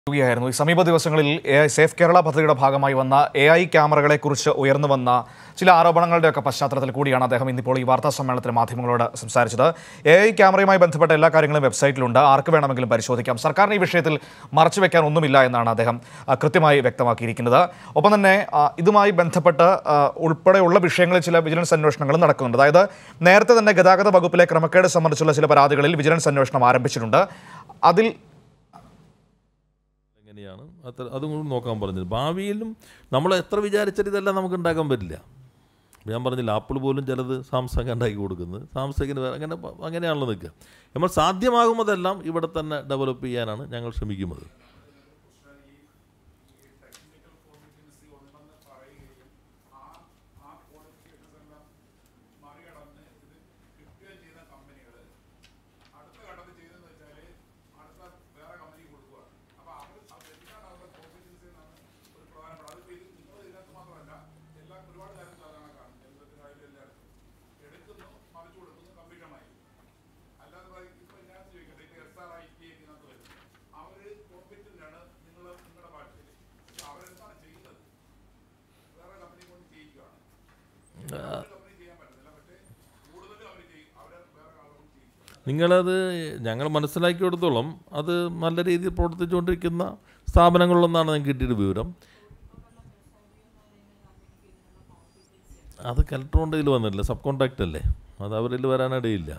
ായിരുന്നു ഈ സമീപ ദിവസങ്ങളിൽ എ ഐ സേഫ് കേരള പദ്ധതിയുടെ ഭാഗമായി വന്ന എ ഐ ക്യാമറകളെ കുറിച്ച് ഉയർന്നു വന്ന ചില ആരോപണങ്ങളുടെയൊക്കെ പശ്ചാത്തലത്തിൽ കൂടിയാണ് അദ്ദേഹം ഇന്നിപ്പോൾ ഈ വാർത്താ സമ്മേളനത്തിൽ മാധ്യമങ്ങളോട് സംസാരിച്ചത് എ ഐ ക്യാമറയുമായി ബന്ധപ്പെട്ട എല്ലാ കാര്യങ്ങളും വെബ്സൈറ്റിലുണ്ട് ആർക്ക് വേണമെങ്കിലും പരിശോധിക്കാം സർക്കാരിന് ഈ വിഷയത്തിൽ മറച്ചുവെക്കാൻ ഒന്നുമില്ല എന്നാണ് അദ്ദേഹം ആ, കൃത്യമായി വ്യക്തമാക്കിയിരിക്കുന്നത് ഒപ്പം തന്നെ ആ, ഇതുമായി ബന്ധപ്പെട്ട് ആ, ഉൾപ്പെടെയുള്ള വിഷയങ്ങളിൽ ചില വിജിലൻസ് അന്വേഷണങ്ങളും നടക്കുന്നുണ്ട് അതായത് നേരത്തെ തന്നെ ഗതാഗത വകുപ്പിലെ ക്രമക്കേട് സംബന്ധിച്ചുള്ള ചില പരാതികളിൽ വിജിലൻസ് അന്വേഷണം ആരംഭിച്ചിട്ടുണ്ട് അതിൽ എങ്ങനെയാണ് അത്ര അതും കൂടി നോക്കാൻ പറഞ്ഞത് ഭാവിയിലും നമ്മൾ എത്ര വിചാരിച്ചാൽ ഇതെല്ലാം നമുക്ക് ഉണ്ടാക്കാൻ പറ്റില്ല ഇപ്പം ഞാൻ പറഞ്ഞില്ല ആപ്പിൾ പോലും ചിലത് സാംസങ് ഉണ്ടാക്കി കൊടുക്കുന്നത് സാംസങ്ങിന് വേറെ അങ്ങനെ പ- അങ്ങനെയാണല്ലോ നിൽക്കുക നമ്മൾ സാധ്യമാകുന്നതെല്ലാം ഇവിടെ തന്നെ ഡെവലപ്പ് ചെയ്യാനാണ് ഞങ്ങൾ ശ്രമിക്കുന്നത് നിങ്ങളത് ഞങ്ങൾ മനസ്സിലാക്കി കൊടുത്തോളം അത് നല്ല രീതിയിൽ പ്രവർത്തിച്ചുകൊണ്ടിരിക്കുന്ന സ്ഥാപനങ്ങളിലൊന്നാണ് നിങ്ങൾക്ക് കിട്ടിയൊരു വിവരം അത് കലക്ടറുണ്ട് ഇതിൽ വന്നിട്ടില്ല സബ് കോൺട്രാക്റ്റ് അല്ലേ അത് അവരിൽ വരാനിടയില്ല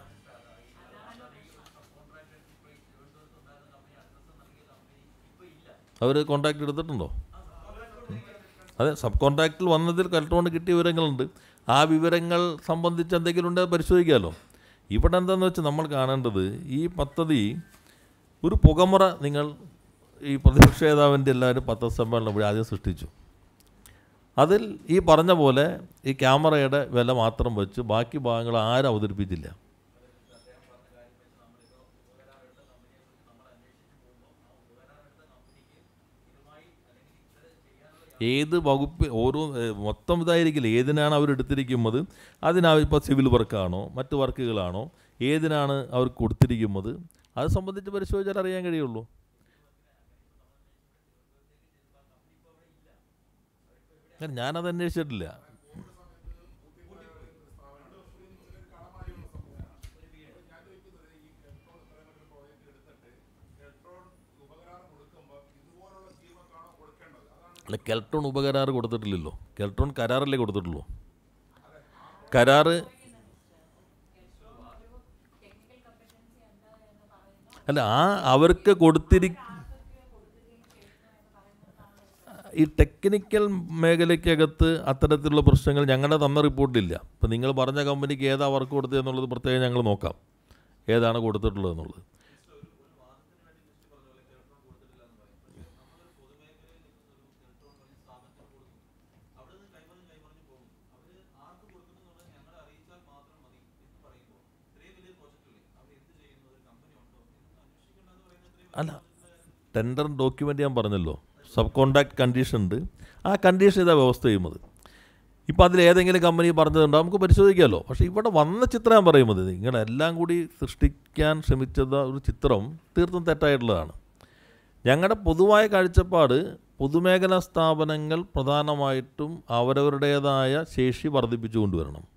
അവർ കോൺട്രാക്ട് എടുത്തിട്ടുണ്ടോ അതെ സബ് കോൺട്രാക്റ്റിൽ വന്നതിൽ കലക്ടറോണ്ട് കിട്ടിയ വിവരങ്ങളുണ്ട് ആ വിവരങ്ങൾ സംബന്ധിച്ച് എന്തെങ്കിലും ഉണ്ടെങ്കിൽ പരിശോധിക്കാമല്ലോ ഇവിടെ എന്താണെന്ന് വെച്ചാൽ നമ്മൾ കാണേണ്ടത് ഈ പദ്ധതി ഒരു പുകമുറ നിങ്ങൾ ഈ പ്രതിപക്ഷ നേതാവിൻ്റെ എല്ലാവരും പത്രസമ്മേളനം വഴി ആദ്യം സൃഷ്ടിച്ചു അതിൽ ഈ പറഞ്ഞ പോലെ ഈ ക്യാമറയുടെ വില മാത്രം വെച്ച് ബാക്കി ഭാഗങ്ങൾ ആരും അവതരിപ്പിച്ചില്ല ഏത് വകുപ്പ് ഓരോ ഏഹ്, മൊത്തം ഇതായിരിക്കില്ല ഏതിനാണ് അവർ എടുത്തിരിക്കുന്നത് അതിനാ ഇപ്പോൾ സിവിൽ വർക്കാണോ മറ്റ് വർക്കുകളാണോ ഏതിനാണ് അവർക്ക് കൊടുത്തിരിക്കുന്നത് അത് സംബന്ധിച്ച് പരിശോധിച്ചാൽ അറിയാൻ കഴിയുള്ളൂ ഞാൻ- ഞാനത് അന്വേഷിച്ചിട്ടില്ല അല്ല കെൽട്രോൺ ഉപകരാർ കൊടുത്തിട്ടില്ലല്ലോ കെൽട്രോൺ കരാറല്ലേ കൊടുത്തിട്ടുള്ളൂ കരാറ് അല്ല ആ അവർക്ക് കൊടുത്തിരി ഈ ടെക്നിക്കൽ മേഖലയ്ക്കകത്ത് അത്തരത്തിലുള്ള പ്രശ്നങ്ങൾ ഞങ്ങളുടെ തന്ന റിപ്പോർട്ടില്ല ഇപ്പം നിങ്ങൾ പറഞ്ഞ കമ്പനിക്ക് ഏതാ വർക്ക് കൊടുത്തതെന്നുള്ളത് പ്രത്യേകം ഞങ്ങൾ നോക്കാം ഏതാണ് കൊടുത്തിട്ടുള്ളത് എന്നുള്ളത് അല്ല ടെൻഡർ ഡോക്യുമെൻ്റ് ഞാൻ പറഞ്ഞല്ലോ സബ് കോൺട്രാക്ട് കണ്ടീഷൻ ഉണ്ട് ആ കണ്ടീഷൻ ഇതാ വ്യവസ്ഥ ചെയ്യുന്നത് ഇപ്പോൾ അതിൽ ഏതെങ്കിലും കമ്പനി പറഞ്ഞതുണ്ടോ നമുക്ക് പരിശോധിക്കാമല്ലോ പക്ഷേ ഇവിടെ വന്ന ചിത്രം ഞാൻ പറയുന്നത് നിങ്ങളെല്ലാം കൂടി സൃഷ്ടിക്കാൻ ശ്രമിച്ചത് ഒരു ചിത്രം തീർത്തും തെറ്റായിട്ടുള്ളതാണ് ഞങ്ങളുടെ പൊതുവായ കാഴ്ചപ്പാട് പൊതുമേഖലാ സ്ഥാപനങ്ങൾ പ്രധാനമായിട്ടും അവരവരുടേതായ ശേഷി വർദ്ധിപ്പിച്ചു കൊണ്ടുവരണം